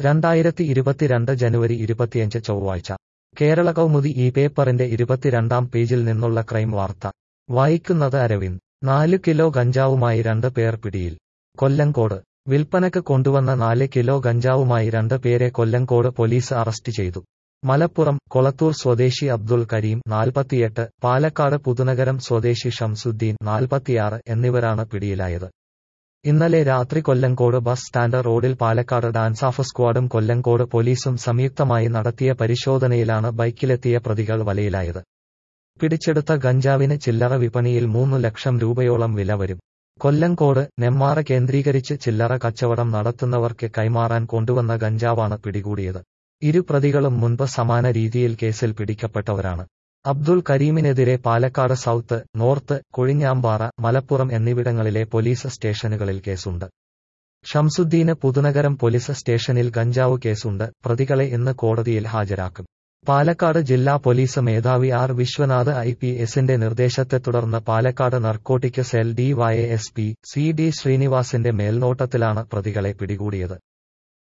രണ്ടായിരത്തി ഇരുപത്തിരണ്ട് ജനുവരി ഇരുപത്തിയഞ്ച് ചൊവ്വാഴ്ച കേരള കൗമുദി ഈ പേപ്പറിന്റെ ഇരുപത്തിരണ്ടാം പേജിൽ നിന്നുള്ള ക്രൈം വാർത്ത വായിക്കുന്നത് അരവിന്ദ് നാല് കിലോ ഗഞ്ചാവുമായി രണ്ട് പേർ പിടിയിൽ കൊല്ലങ്കോട് വിൽപ്പനക്ക് കൊണ്ടുവന്ന നാല് കിലോ ഗഞ്ചാവുമായി രണ്ട് പേരെ കൊല്ലങ്കോട് പോലീസ് അറസ്റ്റ് ചെയ്തു മലപ്പുറം കൊളത്തൂർ സ്വദേശി അബ്ദുൾ കരീം നാൽപ്പത്തിയെട്ട് പാലക്കാട് പുതുനഗരം സ്വദേശി ഷംസുദ്ദീൻ നാൽപ്പത്തിയാറ് എന്നിവരാണ് പിടിയിലായത് ഇന്നലെ രാത്രി കൊല്ലങ്കോട് ബസ് സ്റ്റാൻഡ് റോഡിൽ പാലക്കാട് ഡാൻസാഫ് സ്ക്വാഡും കൊല്ലങ്കോട് പോലീസും സംയുക്തമായി നടത്തിയ പരിശോധനയിലാണ് ബൈക്കിലെത്തിയ പ്രതികൾ വലയിലായത് പിടിച്ചെടുത്ത ഗഞ്ചാവിന് ചില്ലറ വിപണിയിൽ മൂന്നു ലക്ഷം രൂപയോളം വില വരും കൊല്ലങ്കോട് നെമ്മാറ കേന്ദ്രീകരിച്ച് ചില്ലറ കച്ചവടം നടത്തുന്നവർക്ക് കൈമാറാൻ കൊണ്ടുവന്ന ഗഞ്ചാവാണ് പിടികൂടിയത് ഇരു പ്രതികളും മുൻപ് സമാന രീതിയിൽ കേസിൽ പിടിക്കപ്പെട്ടവരാണ് അബ്ദുൾ കരീമിനെതിരെ പാലക്കാട് സൗത്ത് നോർത്ത് കൊഴിഞ്ഞാമ്പാറ മലപ്പുറം എന്നിവിടങ്ങളിലെ പോലീസ് സ്റ്റേഷനുകളിൽ കേസുണ്ട് ഷംസുദ്ദീന് പുതുനഗരം പോലീസ് സ്റ്റേഷനിൽ ഗഞ്ചാവ് കേസുണ്ട് പ്രതികളെ ഇന്ന് കോടതിയിൽ ഹാജരാക്കും പാലക്കാട് ജില്ലാ പോലീസ് മേധാവി ആർ വിശ്വനാഥ് ഐ പി എസിന്റെ നിർദ്ദേശത്തെ തുടർന്ന് Palakkad narcotic cell D Y S P C D ശ്രീനിവാസിന്റെ മേൽനോട്ടത്തിലാണ് പ്രതികളെ പിടികൂടിയത്